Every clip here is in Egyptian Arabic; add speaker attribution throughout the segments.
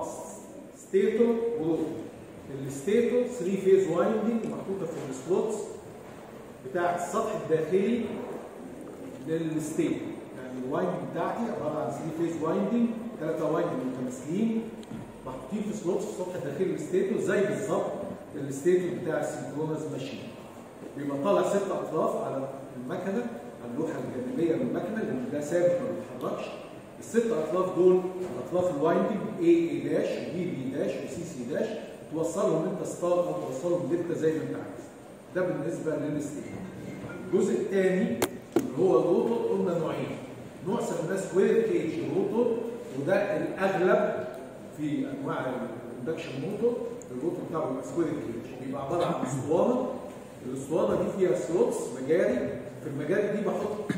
Speaker 1: ستيتور وروتور الستيتور 3 فيز وايندنج محطوطه في السلوتس بتاع السطح الداخلي للستيتور يعني الوايندنج بتاعتي عباره عن 3 فيز وايندنج ثلاثه وايندنج متماثلين محطوطين في سلوتس في السطح الداخلي للستيتور زي بالظبط الستيتور بتاع السينكرونس ماشين بيبقى طالع ست اطراف على المكنه على اللوحه الجانبيه للمكنه لان ده ثابت ما بيتحركش الست اطراف دول اطراف الوايندنج A A داش B B داش وسي سي داش توصلهم انت ستار او توصلهم دلتا زي ما انت عايز ده بالنسبه للستيتور الجزء الثاني اللي هو الروتور قلنا نوعين نوع سميناه سكوير كيج روتور وده الاغلب في انواع الاندكشن موتور الروتور بتاعه بيبقى سكوير كيج بيبقى عباره عن اسطوانه الاسطوانه دي فيها سلوتس مجاري في المجاري دي بحط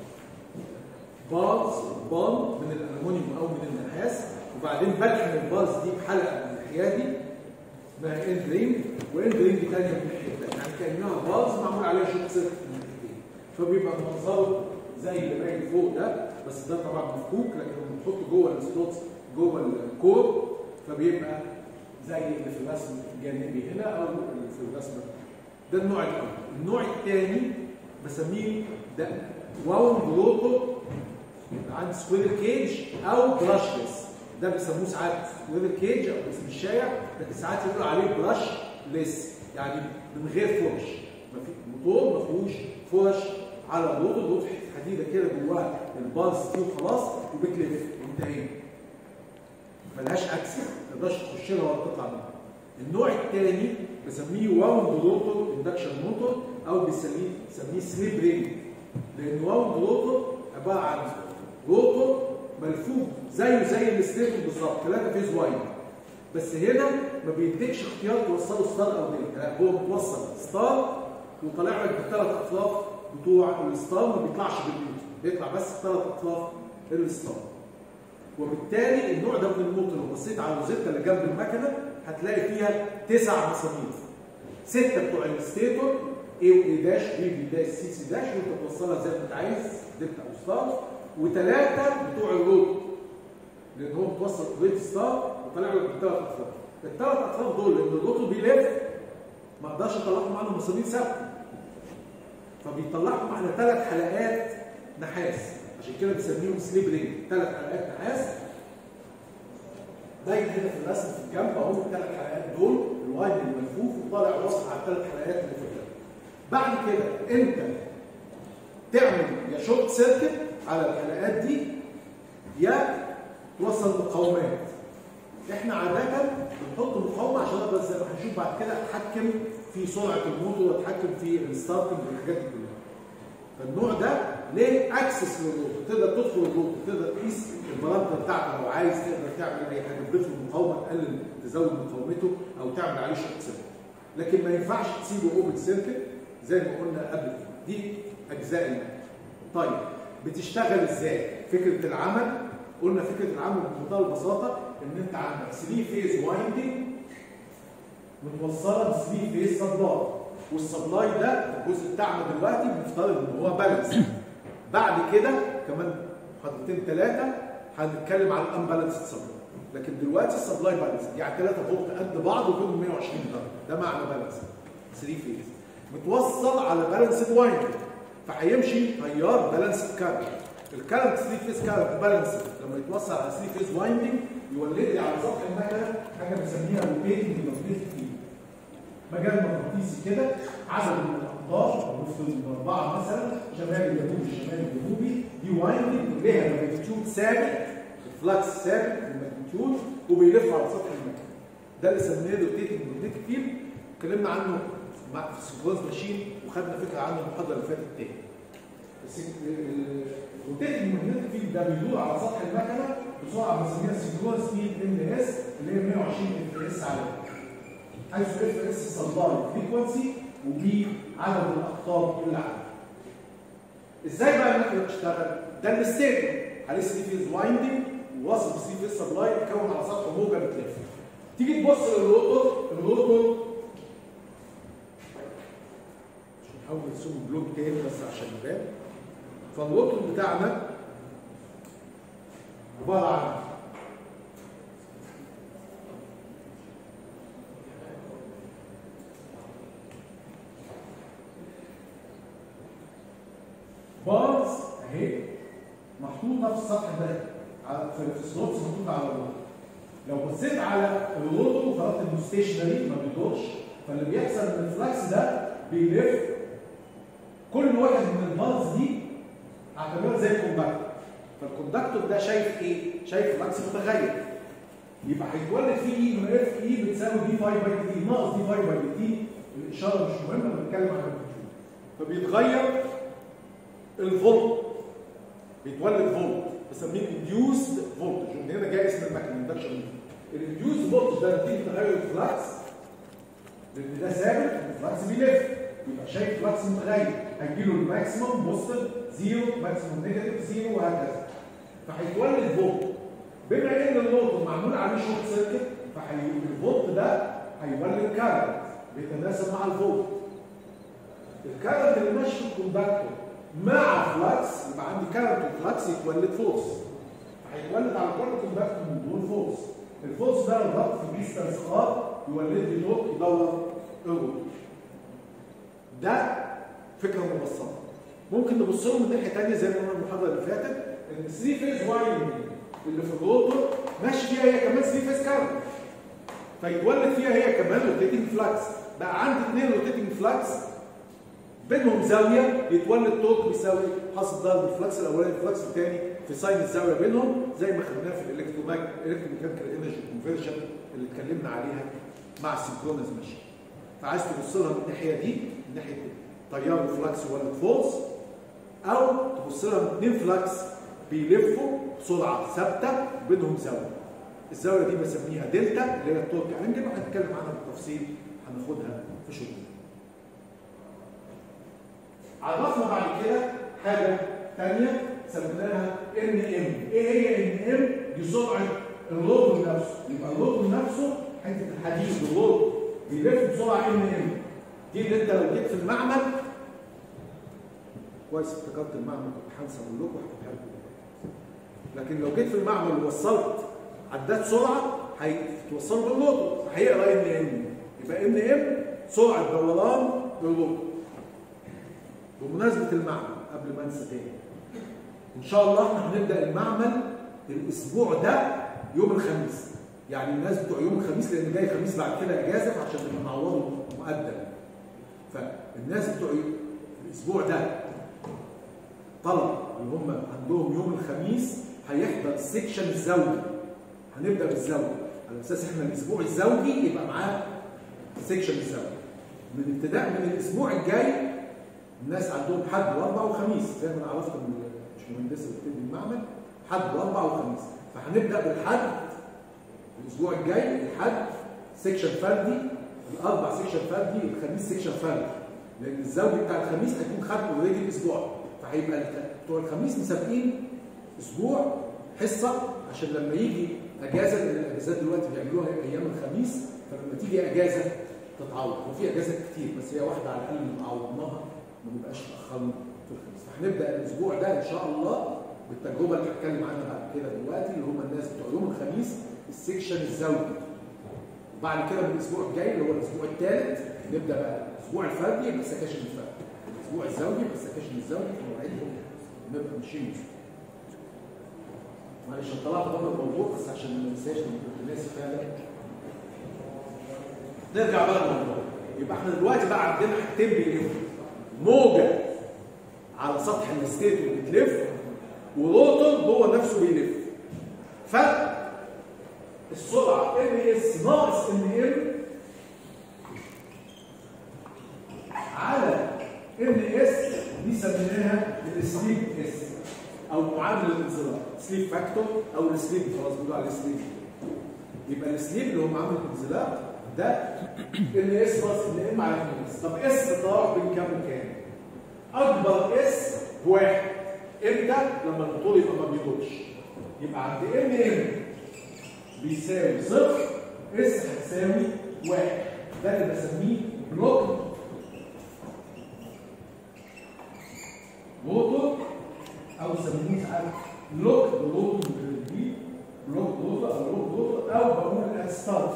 Speaker 1: بارز بال من الالومنيوم او من النحاس وبعدين بلحم البارز دي بحلقه من الناحيه دي اسمها اند رينج واند رينج ثانيه من الناحيه الثانيه يعني كانها بارز معمول عليها شوك سيركت من الناحيتين فبيبقى منظره زي اللي باين فوق ده بس ده طبعا مفكوك لكن لما بتحطه جوه السلوتس جوه الكور فبيبقى زي اللي في الرسم الجانبي هنا او اللي في الرسم ده النوع الاول النوع الثاني بسميه ده واوند روتور عند سكوير كيج او براشلس ده بيسموه ساعات سكوير كيج او اسم الشائع لكن ساعات يقولوا عليه براش ليس يعني من غير فرش ما في موتور ما فيهوش فرش على الروتور الروتور حديده كده جواها البارز دي وخلاص وبتلف وانتهينا ملهاش اكس ما تقدرش تخش لها ولا تطلع منها النوع الثاني بسميه واوند روتور اندكشن موتور او بيسميه بيسميه سليب رينج لان واوند روتور عباره عن روتور ملفوف زيه زي الستيتور بالظبط ثلاثه فيز وايد بس هنا ما بيديكش اختيار توصله ستار او دلتا لا هو متوصل ستار وطالع لك بالثلاث اطراف بتوع الستار ما بيطلعش بالنيوتن بيطلع بس ثلاث اطراف الستار وبالتالي النوع ده من الموتور لو بصيت على الروزيتا اللي جنب المكنه هتلاقي فيها تسع مسامير سته بتوع الستيتور A و A داش B B داش C C داش وانت توصلها زي ما انت عايز دلتا او ستار وثلاثه بتوع الروتور لان هو متوصل ريد ستار وطالع له بالثلاث اطراف الثلاث اطراف دول لان الروتور بيلف ما اقدرش اطلعهم عنه مسامير ثابته فبيطلعهم على ثلاث حلقات نحاس عشان كده بنسميهم سليب رينج ثلاث حلقات نحاس باين هنا في الرسم في الجنب اهو الثلاث حلقات دول الوايد الملفوف وطالع واصل على الثلاث حلقات اللي في الجنب بعد كده انت تعمل يا شورت سيركت على الحلقات دي يا توصل مقاومات احنا عاده بنحط مقاومه عشان اقدر زي ما هنشوف بعد كده اتحكم في سرعه الموتور واتحكم في الستارتنج والحاجات دي كلها فالنوع ده ليه اكسس للروتور تقدر تدخل الروتور تقدر تقيس البارامتر بتاعته لو عايز تقدر تعمل اي حاجه تضيف له مقاومه تقلل تزود مقاومته او تعمل عليه شورت سيركت لكن ما ينفعش تسيبه اوبن سيركت زي ما قلنا قبل كده دي اجزاء المكنه طيب بتشتغل ازاي فكره العمل قلنا فكره العمل بمنتهى البساطه ان انت عندك 3 فيز وايندنج متوصله ب 3 فيز سبلاي والسبلاي ده الجزء بتاعنا دلوقتي بنفترض ان هو بالانس بعد كده كمان محاضرتين ثلاثه هنتكلم على الانبالانس سبلاي لكن دلوقتي السبلاي بالانس يعني 3 فولت قد بعض وكلهم 120 درجه ده معنى بالانس 3 فيز متوصل على بالانس وايندنج فهيمشي تيار بالانس كارنت الكارنت 3 فيز كارنت بالانس لما يتوصل على 3 فيز وايندنج يولد لي على سطح المكنه حاجه بنسميها روتيتنج ماجنتيك فيلد مجال مغناطيسي كده عدد من الاقطار نفرض اربعه مثلا شمال الجنوبي الشمال الجنوبي دي وايندنج ليها ماجنتيود ثابت الفلكس ثابت الماجنتيود وبيلف على سطح المكنه ده اللي سميناه روتيتنج ماجنتيك فيلد اتكلمنا عنه في السكروز ماشين وخدنا فكره عنه المحاضره اللي فاتت تاني بس الروتيتنج ماجنتيك فيلد ده بيدور على سطح المكنه بسرعه بنسميها سينكرونس سبيد ان اس اللي هي 120 اف اس على حيث اف اس سبلاي فريكونسي وبي عدد الاقطاب اللي عندك ازاي بقى المكنه بتشتغل؟ ده الستيتور عليه 3 فيز وايندنج وواصل ب 3 فيز سبلاي اتكون على سطح موجه بتلف تيجي تبص للروتور الروتور نحاول نرسم بلوك تاني بس عشان يبان فالروتور بتاعنا عباره عن بارز اهي محطوطه في السطح ده على في في السلوتس محطوطه على الروتر لو بصيت على الروتر وفرضت انه ستيشنري ما بيدورش فاللي بيحصل ان الفلكس ده بيلف كل واحد من البارز دي اعتبرها زي الكوندكتور فالكوندكتور ده شايف ايه؟ شايف فلكس متغير يبقى هيتولد فيه اي من اف اي بتساوي دي 5 باي تي ناقص دي 5 باي تي الاشاره مش مهمه انا بتكلم عن الكنترول فبيتغير الفولت بيتولد فولت بسميه انديوسد فولتج من هنا جاي اسم المكنه اندكشن الانديوسد فولتج ده نتيجه تغير الفلكس لان ده ثابت الفلكس بيلف يبقى شايف فلكس متغير هيجيله الماكسيموم بوزيتيف زيرو ماكسيموم نيجاتيف زيرو وهكذا فهيتولد فولت بما ان اللوتو معمول عليه شورت سيركت فالفولت ده هيولد كارنت بيتناسب مع الفولت الكارنت اللي ماشي في الكوندكتور مع فلكس يبقى عندي كارنت وفلكس يتولد فورس هيتولد على كل كوندكتور من دول فورس الفورس ده الضغط في ديستانس ار يولد لي توك يدور الروتور ده فكره مبسطه ممكن نبص له من ناحيه ثانيه زي ما قلنا المحاضره اللي فاتت ان 3 فيز وايرنج اللي في الروتور ماشي فيها هي كمان 3 فيز كارنت فيتولد فيها هي كمان روتيتنج فلكس بقى عندي اثنين روتيتنج فلكس بينهم زاويه يتولد توك بيساوي حاصل ضرب الفلكس الاولاني الفلكس الثاني في ساين الزاويه بينهم زي ما خدناه في الالكتروميكانيكال انرجي كونفرجن اللي اتكلمنا عليها مع السنكرونز ماشين فعايز تبص لها من الناحيه دي من ناحيه تيار الفلكس يولد فورس او تبص لها من اثنين فلكس بيلفوا بسرعه ثابته بينهم زاويه الزاويه دي بسميها دلتا اللي هي التورك انجل وهنتكلم عنها بالتفصيل هناخدها في شغلنا عرفنا بعد كده حاجه ثانيه سميناها ان ام ايه هي ان ام دي سرعه الروتور نفسه يبقى الروتور نفسه حته الحديد الروتور بيلف بسرعه ان ام دي اللي انت لو جيت في المعمل كويس افتكرت المعمل كنت هنسى اقول لكم هحكيها لكم لكن لو جيت في المعمل ووصلت عداد سرعه هيتوصلوا بالروتور هيقرا ان ام يبقى ان ام سرعه دوران الروتور بمناسبه المعمل قبل ما انسى تاني ان شاء الله احنا هنبدا المعمل الاسبوع ده يوم الخميس يعني الناس بتوع يوم الخميس لان جاي خميس بعد كده اجازه عشان نبقى نعوضه مقدم فالناس بتوع الاسبوع ده طلب اللي هم عندهم يوم الخميس هيحضر السكشن الزوجي هنبدا بالزوجي على اساس احنا الاسبوع الزوجي يبقى معاه السكشن الزوجي من ابتداء من الاسبوع الجاي الناس عندهم حد واربع وخميس زي ما انا عرفت من مش مهندسه اللي بتدي المعمل حد واربع وخميس فهنبدا بالحد الاسبوع الجاي الحد سيكشن فردي الاربع سيكشن فردي الخميس سيكشن فردي لان الزوجي بتاع الخميس هيكون خد اوريدي الاسبوع فهيبقى بتوع الخميس مسابقين اسبوع حصه عشان لما يجي اجازه لان الاجازات دلوقتي بيعملوها ايام الخميس فلما تيجي اجازه تتعوض وفي اجازات كتير بس هي واحده على الاقل عوضناها ما نبقاش تاخرنا في الخميس فهنبدا الاسبوع ده ان شاء الله بالتجربه اللي هتكلم عنها بعد كده دلوقتي اللي هم الناس بتوع يوم الخميس السكشن الزوجي وبعد كده من الاسبوع الجاي اللي هو الاسبوع الثالث نبدا بقى الاسبوع الفردي يبقى السكاشن الفردي الاسبوع الزوجي يبقى السكاشن الزوجي في مواعيدهم نبقى ماشيين معلش انا طلعت بره الموضوع بس عشان ما ننساش انا كنت ناسي فعلا نرجع بقى للموضوع يبقى احنا دلوقتي بقى عندنا حاجتين بيلفوا موجه على سطح الستيت بتلف وروتور هو نفسه بيلف فرق السرعه ام اس ناقص ام ام على ام اس دي سميناها السليب اس او معادله الانزلاق سليب فاكتور او السليب خلاص بيقولوا عليه سليب يبقى السليب اللي هو معامله الانزلاق ده ال اس ناقص ال ام على ام اس طب اس تتراوح بين كام وكام؟ اكبر اس بواحد امتى؟ لما الموتور يبقى ما بيدورش يبقى عند ام ام بيساوي صفر اس هتساوي واحد ده اللي بسميه بلوك موتور او يسموه ساعات لوك روتور بالانجليزي بلوك روتور او لوك روتور او بقول ستارت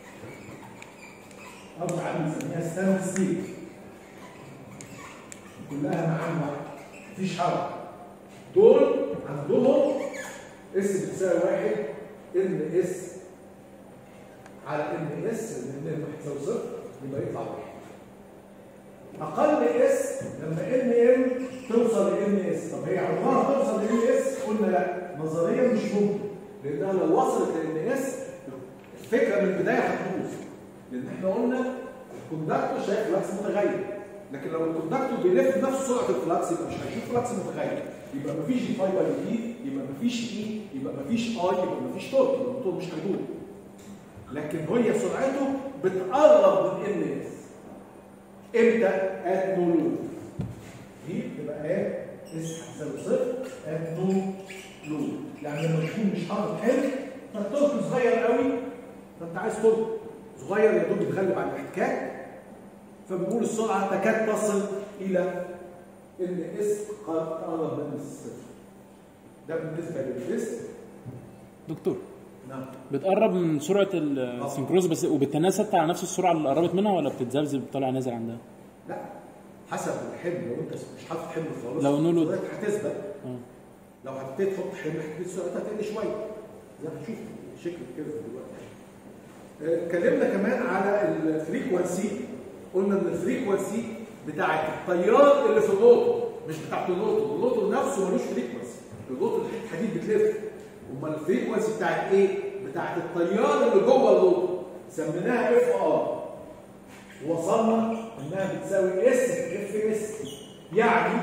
Speaker 1: او ساعات بنسميها ستاند ستيل كلها معاهم واحد مفيش حركه دول عندهم اس بتساوي واحد ان اس على ان اس لان واحد يساوي صفر يبقى يطلع واحد اقل اس لما ان ام توصل ل ان اس طب هي عمرها توصل ل ان اس قلنا لا نظريا مش ممكن لانها لو وصلت ل ان اس الفكره من البدايه هتبوظ لان احنا قلنا الكوندكتور شايف فلكس متغير لكن لو الكوندكتور بيلف بنفس سرعه الفلكس يبقى مش هيشوف فلكس متغير يبقى مفيش دي باي باي دي يبقى مفيش اي يبقى مفيش اي يبقى مفيش تورك يبقى الموتور مش هيدور لكن هي سرعته بتقرب من ان اس امتى؟ ات نو لود دي بتبقى ات اس هتساوي صفر ات نو لود يعني لما تكون مش حاطط حمل فالتورك صغير قوي فانت عايز تورك صغير يا دوب يتغلب على الاحتكاك فبنقول السرعه تكاد تصل الى ان اس قد قرب من الصفر ده بالنسبه للتست
Speaker 2: دكتور
Speaker 1: نعم
Speaker 2: بتقرب من سرعه السنكروز بس وبتتناسب على نفس السرعه اللي قربت منها ولا بتتذبذب طالع نازل عندها؟
Speaker 1: لا حسب الحمل لو انت مش حاطط حمل خالص
Speaker 2: لو نولو-
Speaker 1: سرعتك هتثبت
Speaker 2: اه
Speaker 1: لو هتبتدي تحط حمل هتبتدي سرعتها تقل شويه زي ما هنشوف شكل كده دلوقتي آه، اتكلمنا كمان على الفريكونسي قلنا ان الفريكونسي بتاعت التيار اللي في الروتور مش بتاعت الروتور الروتور نفسه ملوش فريكونسي الروتور الحديد بتلف امال الفريكونسي بتاعت ايه بتاعت التيار اللي جوه الروتور سميناها اف ار وصلنا انها بتساوي اس اف اس يعني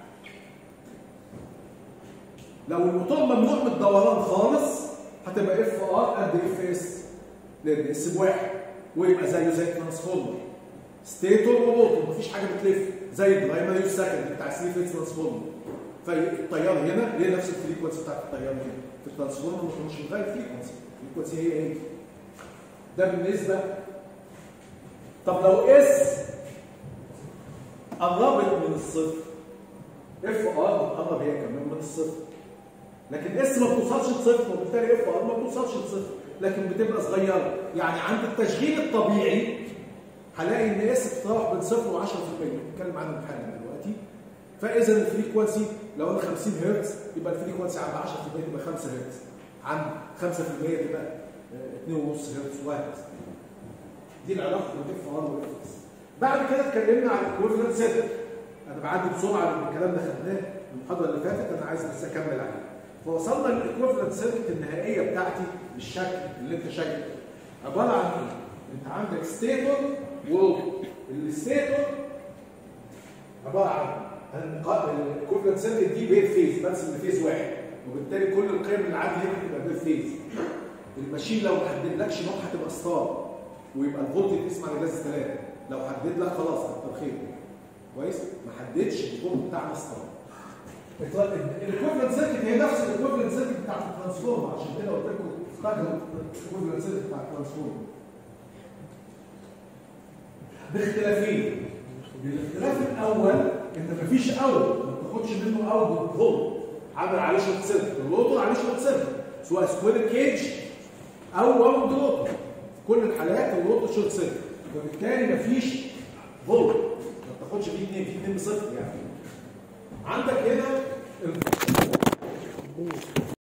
Speaker 1: لو الموتور ممنوع من الدوران خالص هتبقى اف ار قد اف اس لان اس بواحد ويبقى زيه زي الترانسفورمر ستيتور وروتور مفيش حاجه بتلف زي البرايمري والسكند بتاع 3 فيز ترانسفورمر فالتيار هنا ليه نفس الفريكونسي بتاعت التيار هنا في الترانسفورمر مش مش مغير فريكونسي الفريكونسي هي ايه ده بالنسبه طب لو اس قربت من الصفر اف ار بتقرب هي كمان من الصفر لكن اس ما بتوصلش لصفر وبالتالي اف ار ما بتوصلش لصفر لكن بتبقى صغيره يعني عند التشغيل الطبيعي هلاقي ان اس بتتراوح بين صفر و 10% بنتكلم عنها حالا دلوقتي فاذا الفريكونسي لو انا 50 هرتز يبقى الفريكونسي عند 10% تبقى 5 هرتز عند 5% تبقى آه، 2.5 هرتز وهكذا دي العلاقه بين اف ار واف اس بعد كده اتكلمنا عن الايكويفالنت سيركت انا بعدي بسرعه لان الكلام ده خدناه المحاضره اللي فاتت انا عايز بس اكمل عليه فوصلنا للايكويفالنت سيركت النهائيه بتاعتي بالشكل اللي انت شايفه عباره عن ايه؟ انت عندك ستيتور وروتور الستيتور عباره عن الايكويفالنت سيركت دي بير فيز برسم لفيز واحد وبالتالي كل القيم اللي عندي هنا هتبقى بير فيز الماشين لو ما حددلكش نوع هتبقى ستار ويبقى الفولت تسمع لجاز ثلاثه لو حدد لك خلاص كتر خير كويس ما حددش الفولت بتاعنا ستار الايكويفالنت سيركت هي نفس الايكويفالنت سيركت بتاعت الترانسفورمر عشان كده قلت لكم استخدم الايكويفالنت سيركت بتاع الترانسفورمر باختلافين الاختلاف الاول انت مفيش اوت ما بتاخدش منه اوت فولت عامل عليه شورت سيركت الروتور عليه شورت سيركت سواء سكوير كيج او واوند روتور في كل الحالات الروتور شورت سيركت وبالتالي مفيش فولت ما بتاخدش فيه اثنين فيه اثنين بصفر يعني عندك هنا ال-